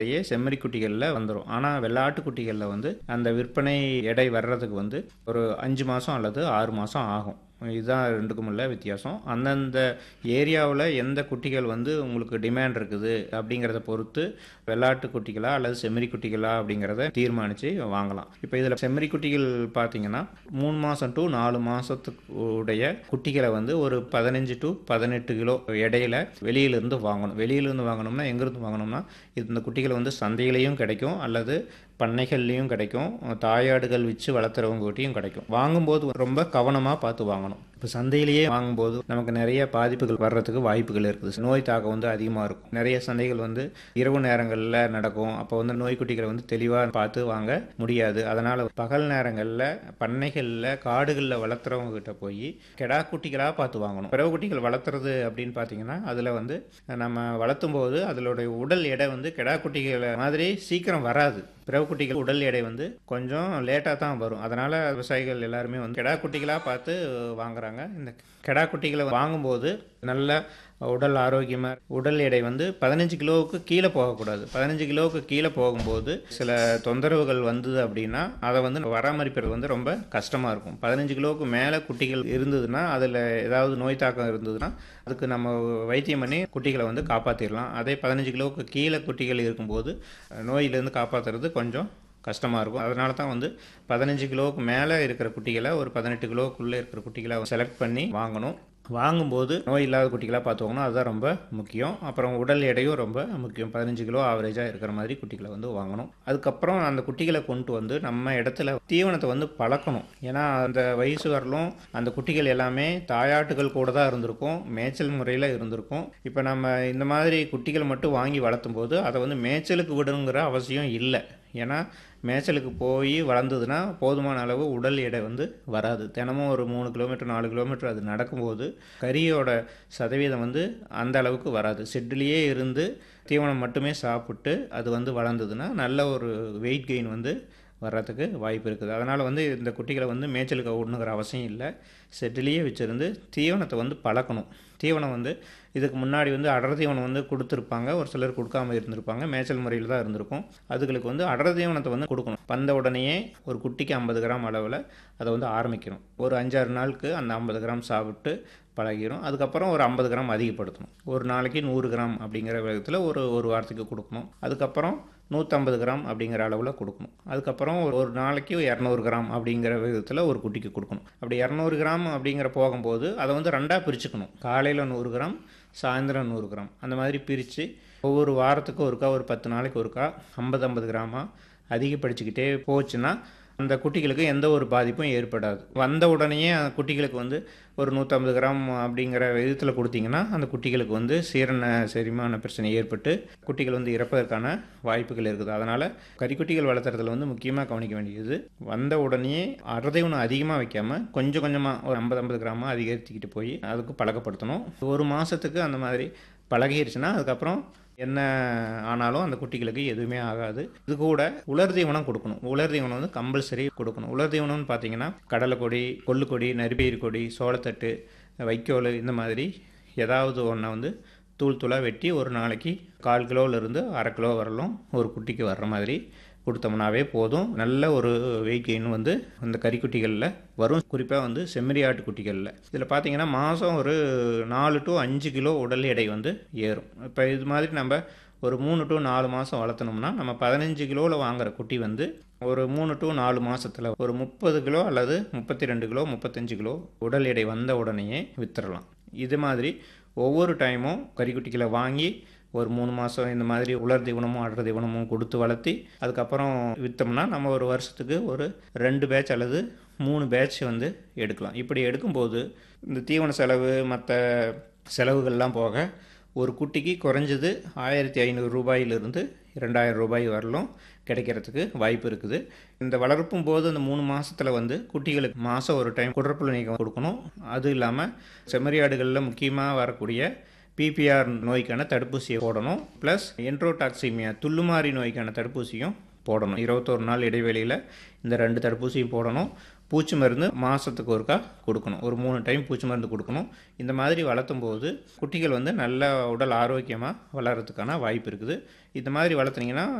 யே செம்மறி குட்டிகளில் வந்துடும் ஆனால் வெள்ளாட்டு குட்டிகளில் வந்து அந்த விற்பனை எடை வர்றதுக்கு வந்து ஒரு அஞ்சு மாதம் அல்லது ஆறு மாதம் ஆகும் இதுதான் ரெண்டுக்கும் உள்ள வித்தியாசம் அந்தந்த ஏரியாவில் எந்த குட்டிகள் வந்து உங்களுக்கு டிமாண்ட் இருக்குது அப்படிங்கிறத பொறுத்து வெள்ளாட்டு குட்டிகளா அல்லது செம்மறி குட்டிகளா அப்படிங்கிறத தீர்மானித்து வாங்கலாம் இப்போ இதில் செம்மறி குட்டிகள் பார்த்தீங்கன்னா மூணு மாதம் டு நாலு மாதத்துக்கு உடைய குட்டிகளை வந்து ஒரு பதினஞ்சு டு பதினெட்டு கிலோ இடையில வெளியிலிருந்து வாங்கணும் வெளியிலிருந்து வாங்கணும்னா எங்கேருந்து வாங்கணும்னா இந்த குட்டிகள் வந்து சந்தையிலையும் கிடைக்கும் அல்லது பண்ணைகள்லேயும் கிடைக்கும் தாயாடுகள் வச்சு வளர்த்துறவங்க கிட்டையும் கிடைக்கும் வாங்கும்போது ரொம்ப கவனமாக பார்த்து வாங்கணும் இப்போ சந்தையிலேயே வாங்கும்போது நமக்கு நிறைய பாதிப்புகள் வர்றதுக்கு வாய்ப்புகள் இருக்குது நோய் தாக்கம் வந்து அதிகமாக இருக்கும் நிறைய சந்தைகள் வந்து இரவு நேரங்களில் நடக்கும் அப்போ வந்து நோய்க்குட்டிகளை வந்து தெளிவாக பார்த்து வாங்க முடியாது அதனால் பகல் நேரங்களில் பண்ணைகளில் காடுகளில் வளர்த்துறவங்க கிட்ட போய் கெடா குட்டிகளாக பார்த்து வாங்கணும் பிறவு குட்டிகள் வளர்த்துறது அப்படின்னு பார்த்தீங்கன்னா அதில் வந்து நம்ம வளர்த்தும் போது அதனுடைய உடல் எடை வந்து கெடா குட்டிகளை மாதிரி சீக்கிரம் வராது பிறவு குட்டிகள் உடல் எடை வந்து கொஞ்சம் லேட்டாக தான் வரும் அதனால் விவசாயிகள் எல்லாருமே வந்து கெடா குட்டிகளாக பார்த்து வாங்குறாங்க இந்த கெடா குட்டிகளை வாங்கும்போது நல்ல உடல் ஆரோக்கியமாக உடல் எடை வந்து பதினஞ்சு கிலோவுக்கு கீழே போகக்கூடாது பதினஞ்சு கிலோவுக்கு கீழே போகும்போது சில தொந்தரவுகள் வந்தது அப்படின்னா அதை வந்து பராமரிப்பது வந்து ரொம்ப கஷ்டமாக இருக்கும் பதினஞ்சு கிலோவுக்கு மேலே குட்டிகள் இருந்ததுன்னா அதில் ஏதாவது நோய் தாக்கம் இருந்ததுன்னா அதுக்கு நம்ம வைத்தியம் பண்ணி குட்டிகளை வந்து காப்பாற்றிடலாம் அதே பதினஞ்சு கிலோவுக்கு கீழே குட்டிகள் இருக்கும்போது நோயிலேருந்து காப்பாற்றுறது கொஞ்சம் கஷ்டமாக இருக்கும் அதனால தான் வந்து பதினஞ்சு கிலோவுக்கு மேலே இருக்கிற குட்டிகளை ஒரு பதினெட்டு கிலோவுக்குள்ளே இருக்கிற குட்டிகளை செலக்ட் பண்ணி வாங்கணும் வாங்கும்போது நோய் இல்லாத குட்டிகளாக பார்த்து வாங்கணும் அதுதான் ரொம்ப முக்கியம் அப்புறம் உடல் எடையும் ரொம்ப முக்கியம் பதினஞ்சு கிலோ ஆவரேஜாக இருக்கிற மாதிரி குட்டிகளை வந்து வாங்கணும் அதுக்கப்புறம் அந்த குட்டிகளை கொண்டு வந்து நம்ம இடத்துல தீவனத்தை வந்து பழக்கணும் ஏன்னா அந்த வயசு வரலும் அந்த குட்டிகள் எல்லாமே தாயாட்டுகள் கூட தான் இருந்திருக்கும் மேய்ச்சல் முறையில் இருந்திருக்கும் இப்போ நம்ம இந்த மாதிரி குட்டிகள் மட்டும் வாங்கி வளர்த்தும் போது அதை வந்து மேய்ச்சலுக்கு விடணுங்கிற அவசியம் இல்லை ஏன்னா மேய்ச்சலுக்கு போய் வளர்ந்ததுன்னா போதுமான அளவு உடல் எடை வந்து வராது தினமும் ஒரு மூணு கிலோமீட்டர் நாலு கிலோமீட்டர் அது நடக்கும்போது கறியோட சதவீதம் வந்து அந்த அளவுக்கு வராது ஷெட்லேயே இருந்து தீவனம் மட்டுமே சாப்பிட்டு அது வந்து வளர்ந்ததுன்னா நல்ல ஒரு வெயிட் கெயின் வந்து வர்றதுக்கு வாய்ப்பு இருக்குது அதனால் வந்து இந்த குட்டிகளை வந்து மேய்ச்சலுக்கு விடணுங்கிற அவசியம் இல்லை செட்டிலேயே வச்சுருந்து தீவனத்தை வந்து பழக்கணும் தீவனம் வந்து இதுக்கு முன்னாடி வந்து அடர் தீவனம் வந்து கொடுத்துருப்பாங்க ஒரு சிலர் கொடுக்காம இருந்திருப்பாங்க மேய்ச்சல் முறையில் தான் இருந்திருக்கும் அதுகளுக்கு வந்து அடர் தீவனத்தை வந்து கொடுக்கணும் வந்த உடனேயே ஒரு குட்டிக்கு ஐம்பது கிராம் அளவில் அதை வந்து ஆரம்பிக்கணும் ஒரு அஞ்சாறு நாளுக்கு அந்த ஐம்பது கிராம் சாப்பிட்டு பழகிரும் அதுக்கப்புறம் ஒரு ஐம்பது கிராம் அதிகப்படுத்தணும் ஒரு நாளைக்கு நூறு கிராம் அப்படிங்கிற விதத்தில் ஒரு ஒரு வாரத்துக்கு கொடுக்கணும் அதுக்கப்புறம் நூற்றம்பது கிராம் அப்படிங்கிற அளவில் கொடுக்கணும் அதுக்கப்புறம் ஒரு ஒரு நாளைக்கு இரநூறு கிராம் அப்படிங்கிற விதத்தில் ஒரு குட்டிக்கு கொடுக்கணும் அப்படி இரநூறு கிராம் அப்படிங்கிற போகும்போது அதை வந்து ரெண்டாக பிரிச்சுக்கணும் காலையில் நூறு கிராம் சாயந்தரம் நூறு கிராம் அந்த மாதிரி பிரித்து ஒவ்வொரு வாரத்துக்கும் ஒருக்கா ஒரு பத்து நாளைக்கு ஒருக்கா ஐம்பது ஐம்பது கிராமாக அதிகப்படுத்திக்கிட்டே போச்சுன்னா அந்த குட்டிகளுக்கு எந்த ஒரு பாதிப்பும் ஏற்படாது வந்த உடனேயே அந்த குட்டிகளுக்கு வந்து ஒரு நூற்றம்பது கிராம் அப்படிங்கிற விதத்தில் கொடுத்தீங்கன்னா அந்த குட்டிகளுக்கு வந்து சீரண செரிமான பிரச்சனை ஏற்பட்டு குட்டிகள் வந்து இறப்பதற்கான வாய்ப்புகள் இருக்குது அதனால் கறிக்குட்டிகள் வளர்த்துறதுல வந்து முக்கியமாக கவனிக்க வேண்டியது வந்த உடனே அறதை ஒன்று அதிகமாக வைக்காமல் கொஞ்சம் கொஞ்சமாக ஒரு ஐம்பது ஐம்பது கிராமாக அதிகரித்துக்கிட்டு போய் அதுக்கு பழக்கப்படுத்தணும் ஒரு மாதத்துக்கு அந்த மாதிரி பழகிருச்சுன்னா அதுக்கப்புறம் என்ன ஆனாலும் அந்த குட்டிகளுக்கு எதுவுமே ஆகாது இது கூட உலர் தீவனம் கொடுக்கணும் உலர் தீவனம் வந்து கம்பல்சரி கொடுக்கணும் உலர் தீவனம்னு பார்த்தீங்கன்னா கடலைக்கொடி கொள்ளுக்கொடி நரிப்பயிர் கொடி சோளத்தட்டு வைக்கோல் இந்த மாதிரி ஏதாவது ஒன்றை வந்து தூள் தூளாக வெட்டி ஒரு நாளைக்கு கால் கிலோவிலேருந்து அரை கிலோ வரலும் ஒரு குட்டிக்கு வர்ற மாதிரி கொடுத்தோம்னாவே போதும் நல்ல ஒரு வெயிட் கெயின் வந்து அந்த கறிக்குட்டிகளில் வரும் குறிப்பாக வந்து செம்மறி ஆட்டு குட்டிகளில் இதில் பார்த்தீங்கன்னா மாதம் ஒரு நாலு டு அஞ்சு கிலோ உடல் எடை வந்து ஏறும் இப்போ இது மாதிரி நம்ம ஒரு மூணு டு நாலு மாதம் வளர்த்தணும்னா நம்ம பதினஞ்சு கிலோவில் வாங்குற குட்டி வந்து ஒரு மூணு டு நாலு மாதத்தில் ஒரு முப்பது கிலோ அல்லது முப்பத்தி ரெண்டு கிலோ முப்பத்தஞ்சு கிலோ உடல் எடை வந்த உடனேயே வித்துடலாம் இது மாதிரி ஒவ்வொரு டைமும் கறிக்குட்டிகளை வாங்கி ஒரு மூணு மாதம் இந்த மாதிரி உலர் தீவனமும் அடர் தீவனமும் கொடுத்து வளர்த்தி அதுக்கப்புறம் விற்றோம்னா நம்ம ஒரு வருஷத்துக்கு ஒரு ரெண்டு பேட்ச் அல்லது மூணு பேட்ச் வந்து எடுக்கலாம் இப்படி எடுக்கும்போது இந்த தீவன செலவு மற்ற செலவுகள்லாம் போக ஒரு குட்டிக்கு குறைஞ்சது ஆயிரத்தி ஐநூறு ரூபாயிலிருந்து ரெண்டாயிரம் ரூபாய் வரலும் கிடைக்கிறதுக்கு வாய்ப்பு இருக்குது இந்த வளர்ப்பும் போது அந்த மூணு மாதத்தில் வந்து குட்டிகளுக்கு மாதம் ஒரு டைம் குடற்புழு நீக்கம் கொடுக்கணும் அது இல்லாமல் செம்மறியாடுகளில் முக்கியமாக வரக்கூடிய பிபிஆர் நோய்க்கான தடுப்பூசியை போடணும் ப்ளஸ் என்ட்ரோடாக்சிமியா துள்ளுமாறி நோய்க்கான தடுப்பூசியும் போடணும் இருபத்தோரு நாள் இடைவெளியில் இந்த ரெண்டு தடுப்பூசியும் போடணும் பூச்சி மருந்து மாதத்துக்கு ஒருக்கா கொடுக்கணும் ஒரு மூணு டைம் பூச்சி மருந்து கொடுக்கணும் இந்த மாதிரி வளர்த்தும் போது குட்டிகள் வந்து நல்ல உடல் ஆரோக்கியமாக வளர்கிறதுக்கான வாய்ப்பு இருக்குது இந்த மாதிரி வளர்த்துனீங்கன்னா